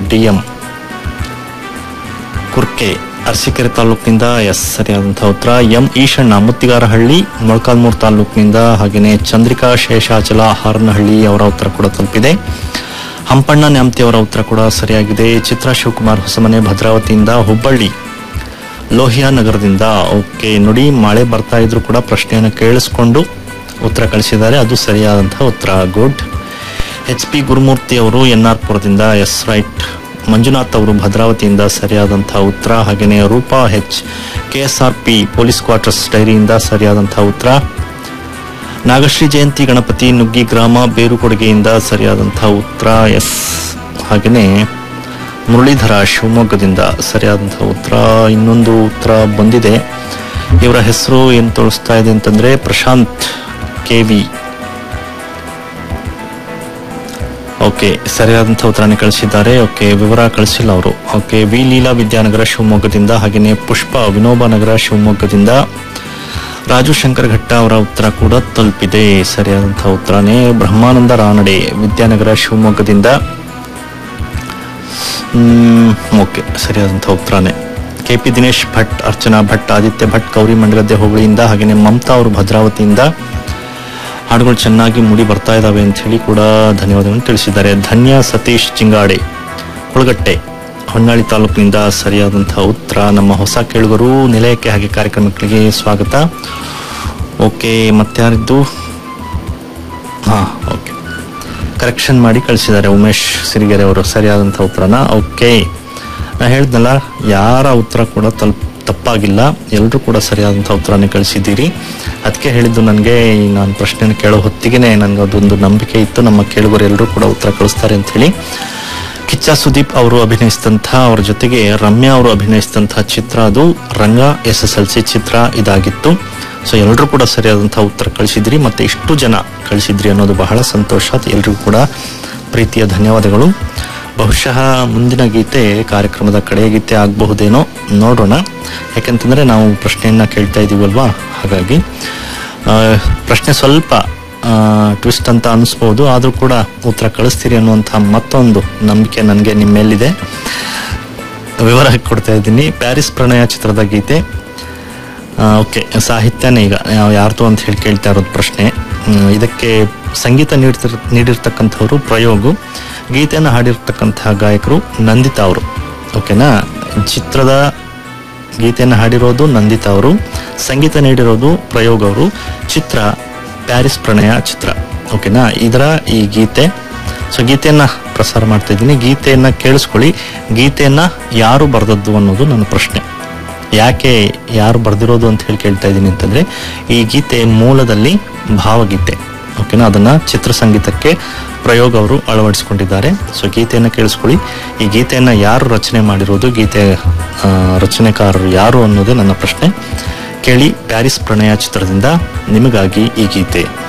D M ಕುರ್ಕೆ Arsikere ತಾಲೂಕಿನಿಂದ S ಸರಿಯಾದಂತಹ ಉತ್ತರ ಎಂ ಈಶಣ್ಣ ಮುತ್ತಿಗಾರಹಳ್ಳಿ ಮೊಳಕಾಲ್ಮೂರು ತಾಲೂಕಿನಿಂದ ಹಾಗೆಯೇ ಚಂದ್ರಿಕಾ ಶೇಷಾಚಲ ಹಾರನಹಳ್ಳಿ ಅವರ ಉತ್ತರ ಕೂಡ ತಲುಪಿದೆ ಹಂಪಣ್ಣ ನ್ಯಾಮತಿ ಅವರ ಉತ್ತರ ಕೂಡ ಸರಿಯಾಗಿದೆ ಚಿತ್ರಾ ಶಿವಕುಮಾರ್ ಹೊಸಮನೆ ಭದ್ರಾವತಿಯಿಂದ ಹುಬ್ಬಳ್ಳಿ ಲೋಹಿಯಾ ನಗರದಿಂದ ಓಕೆ ನೋಡಿ ಮಳೆ ಬರ್ತಾ ಇದ್ರು ಕೂಡ ಪ್ರಶ್ನೆಯನ್ನು ಕೇಳಿಸ್ಕೊಂಡು ಉತ್ತರ ಕಳಿಸಿದ್ದಾರೆ ಅದು ಸರಿಯಾದಂತಹ ಉತ್ತರ ಗುಡ್ ಎಚ್ ಪಿ ಗುರುಮೂರ್ತಿ ಅವರು ಎನ್ ಆರ್ ಪುರದಿಂದ ಎಸ್ ರೈಟ್ ಮಂಜುನಾಥ್ ಅವರು ಭದ್ರಾವತಿಯಿಂದ ಸರಿಯಾದಂತಹ ಉತ್ತರ ಹಾಗೆಯೇ Rupa H K S R P police quarters ಡೈರಿಯಿಂದ ಸರಿಯಾದಂತಹ ಉತ್ತರ ನಾಗಶ್ರೀ ಜಯಂತಿ ಗಣಪತಿ ನುಗ್ಗಿ ಗ್ರಾಮ ಬೇರುಕೊಡುಗೆಯಿಂದ ಸರಿಯಾದಂತಹ ಉತ್ತರ ಎಸ್ ಹಾಗೆಯೇ ಮುರಳೀಧರ ಶಿವಮೊಗ್ಗದಿಂದ ಸರಿಯಾದಂತಹ ಉತ್ತರ ಇನ್ನೊಂದು ಉತ್ತರ ಬಂದಿದೆ ಇವರ ಹೆಸರು ಏನು ತೋರಿಸ್ತಾ ಇದೆ ಅಂತಂದ್ರೆ ಪ್ರಶಾಂತ್ ಕೆ ವಿ ಓಕೆ ಸರಿಯಾದಂಥ ಉತ್ತರನೇ ಕಳಿಸಿದ್ದಾರೆ ಓಕೆ ವಿವರ ಕಳಿಸಿಲ್ಲ ಅವರು ಓಕೆ ವಿ ಲೀಲಾ ವಿದ್ಯಾನಗರ ಶಿವಮೊಗ್ಗದಿಂದ ಹಾಗೆಯೇ ಪುಷ್ಪ ವಿನೋಬ ನಗರ ಶಿವಮೊಗ್ಗದಿಂದ ರಾಜು ಶಂಕರ್ ಘಟ್ಟ ಅವರ ಉತ್ತರ ಕೂಡ ತಲುಪಿದೆ ಸರಿಯಾದಂಥ ಉತ್ತರನೇ ಬ್ರಹ್ಮಾನಂದ ರಾನಡೆ ವಿದ್ಯಾನಗರ ಶಿವಮೊಗ್ಗದಿಂದ ಓಕೆ ಸರಿಯಾದಂಥ ಉತ್ತರನೇ ಕೆ ಪಿ ದಿನೇಶ್ ಭಟ್ ಅರ್ಚನಾ ಭಟ್ ಆದಿತ್ಯ ಭಟ್ ಗೌರಿ ಮಂಡಗದ್ದೆ ಹೋಬಳಿಯಿಂದ ಹಾಗೆಯೇ ಮಮತಾ ಅವರು ಭದ್ರಾವತಿಯಿಂದ ಹಾಡುಗಳು ಚೆನ್ನಾಗಿ ಮೂಡಿ ಬರ್ತಾ ಇದ್ದಾವೆ ಅಂತ ಹೇಳಿ ಕೂಡ ಧನ್ಯವಾದಗಳನ್ನು ತಿಳಿಸಿದ್ದಾರೆ ಧನ್ಯ ಸತೀಶ್ ಚಿಂಗಾಡೆ ಹುಳಗಟ್ಟೆ ಹೊನ್ನಾಳಿ ತಾಲೂಕಿನಿಂದ ಸರಿಯಾದಂತಹ ಉತ್ತರ ನಮ್ಮ ಹೊಸ ಕೇಳುಗರು ನಿಲಯಕ್ಕೆ ಹಾಗೆ ಕಾರ್ಯಕ್ರಮಗಳಿಗೆ ಸ್ವಾಗತ ಓಕೆ ಮತ್ತಾರಿದ್ದು ಹಾ ಓಕೆ ಕರೆಕ್ಷನ್ ಮಾಡಿ ಕಳಿಸಿದ್ದಾರೆ ಉಮೇಶ್ ಸಿರಿಗೆರೆ ಅವರು ಸರಿಯಾದಂಥ ಉತ್ತರನ ಓಕೆ ನಾ ಹೇಳ್ದಲ್ಲ ಯಾರ ಉತ್ತರ ಕೂಡ ತಲುಪ್ ತಪ್ಪಾಗಿಲ್ಲ ಎಲ್ಲರೂ ಕೂಡ ಸರಿಯಾದಂಥ ಉತ್ತರನೇ ಕಳಿಸಿದ್ದೀರಿ ಅದಕ್ಕೆ ಹೇಳಿದ್ದು ನನಗೆ ನಾನು ಪ್ರಶ್ನೆನ ಕೇಳೋ ಹೊತ್ತಿಗೆ ನನಗೆ ಅದೊಂದು ನಂಬಿಕೆ ಇತ್ತು ನಮ್ಮ ಕೇಳುಗರು ಎಲ್ಲರೂ ಕೂಡ ಉತ್ತರ ಕಳಿಸ್ತಾರೆ ಅಂತ ಹೇಳಿ ಕಿಚ್ಚ ಸುದೀಪ್ ಅವರು ಅಭಿನಯಿಸಿದಂಥ ಅವ್ರ ಜೊತೆಗೆ ರಮ್ಯಾ ಅವರು ಅಭಿನಯಿಸಿದಂಥ ಚಿತ್ರ ಅದು Ranga S S L C ಚಿತ್ರ ಇದಾಗಿತ್ತು ಸೊ ಎಲ್ಲರೂ ಕೂಡ ಸರಿಯಾದಂಥ ಉತ್ತರ ಕಳಿಸಿದ್ರಿ ಮತ್ತೆ ಇಷ್ಟು ಜನ ಕಳಿಸಿದ್ರಿ ಅನ್ನೋದು ಬಹಳ ಸಂತೋಷ ಎಲ್ರಿಗೂ ಕೂಡ ಪ್ರೀತಿಯ ಧನ್ಯವಾದಗಳು ಬಹುಶಃ ಮುಂದಿನ ಗೀತೆ ಕಾರ್ಯಕ್ರಮದ ಕಡೆಯ ಗೀತೆ ಆಗಬಹುದೇನೋ ನೋಡೋಣ ಯಾಕೆಂತಂದ್ರೆ ನಾವು ಪ್ರಶ್ನೆಯನ್ನ ಕೇಳ್ತಾ ಇದೀವಲ್ವಾ ಹಾಗಾಗಿ ಆ, ಪ್ರಶ್ನೆ ಸ್ವಲ್ಪ ಟ್ವಿಸ್ಟ್ ಅಂತ ಅನಿಸ್ಬೋದು ಆದರೂ ಕೂಡ ಉತ್ತರ ಕಳಿಸ್ತೀರಿ ಅನ್ನುವಂಥ ಮತ್ತೊಂದು ನಂಬಿಕೆ ನನಗೆ ನಿಮ್ಮ ಮೇಲಿದೆ ವಿವರ ಕೊಡ್ತಾ ಇದ್ದೀನಿ ಪ್ಯಾರಿಸ್ ಪ್ರಣಯ ಚಿತ್ರದ ಗೀತೆ ಓಕೆ ಸಾಹಿತ್ಯನೇ ಈಗ ಯಾವ ಯಾರ್ದು ಅಂತ ಹೇಳಿ ಕೇಳ್ತಾ ಇರೋದು ಪ್ರಶ್ನೆ ಹ್ಮ್, ಇದಕ್ಕೆ ಸಂಗೀತ ನೀಡ್ತಿರ್ ನೀಡಿರ್ತಕ್ಕಂಥವ್ರು ಪ್ರಯೋಗು ಗೀತೆಯನ್ನು ಹಾಡಿರ್ತಕ್ಕಂತಹ ಗಾಯಕರು ನಂದಿತಾ ಅವರು ಓಕೆನಾ ಚಿತ್ರದ ಗೀತೆಯನ್ನು ಹಾಡಿರೋದು ನಂದಿತಾ ಅವರು ಸಂಗೀತ ನೀಡಿರೋದು ಪ್ರಯೋಗ್ ಅವರು ಚಿತ್ರ ಪ್ಯಾರಿಸ್ ಪ್ರಣಯ ಚಿತ್ರ ಓಕೆನಾ ಇದರ ಈ ಗೀತೆ ಸೊ ಗೀತೆಯನ್ನ ಪ್ರಸಾರ ಮಾಡ್ತಾ ಇದ್ದೀನಿ ಗೀತೆಯನ್ನ ಕೇಳಿಸ್ಕೊಳ್ಳಿ ಗೀತೆಯನ್ನ ಯಾರು ಬರೆದದ್ದು ಅನ್ನೋದು ನನ್ನ ಪ್ರಶ್ನೆ ಯಾಕೆ ಯಾರು ಬರೆದಿರೋದು ಅಂತ ಹೇಳಿ ಕೇಳ್ತಾ ಇದ್ದೀನಿ ಅಂತಂದ್ರೆ ಈ ಗೀತೆ ಮೂಲದಲ್ಲಿ ಭಾವಗೀತೆ ಓಕೆನಾ ಅದನ್ನ ಚಿತ್ರಸಂಗೀತಕ್ಕೆ ಪ್ರಯೋಗ ಅವರು ಅಳವಡಿಸಿಕೊಂಡಿದ್ದಾರೆ ಸೊ ಗೀತೆಯನ್ನು ಕೇಳಿಸ್ಕೊಳ್ಳಿ ಈ ಗೀತೆಯನ್ನ ಯಾರು ರಚನೆ ಮಾಡಿರೋದು ಗೀತೆ ಆ, ರಚನೆಕಾರರು ಯಾರು ಅನ್ನೋದೇ ನನ್ನ ಪ್ರಶ್ನೆ ಕೇಳಿ ಪ್ಯಾರಿಸ್ ಪ್ರಣಯ ಚಿತ್ರದಿಂದ ನಿಮಗಾಗಿ ಈ ಗೀತೆ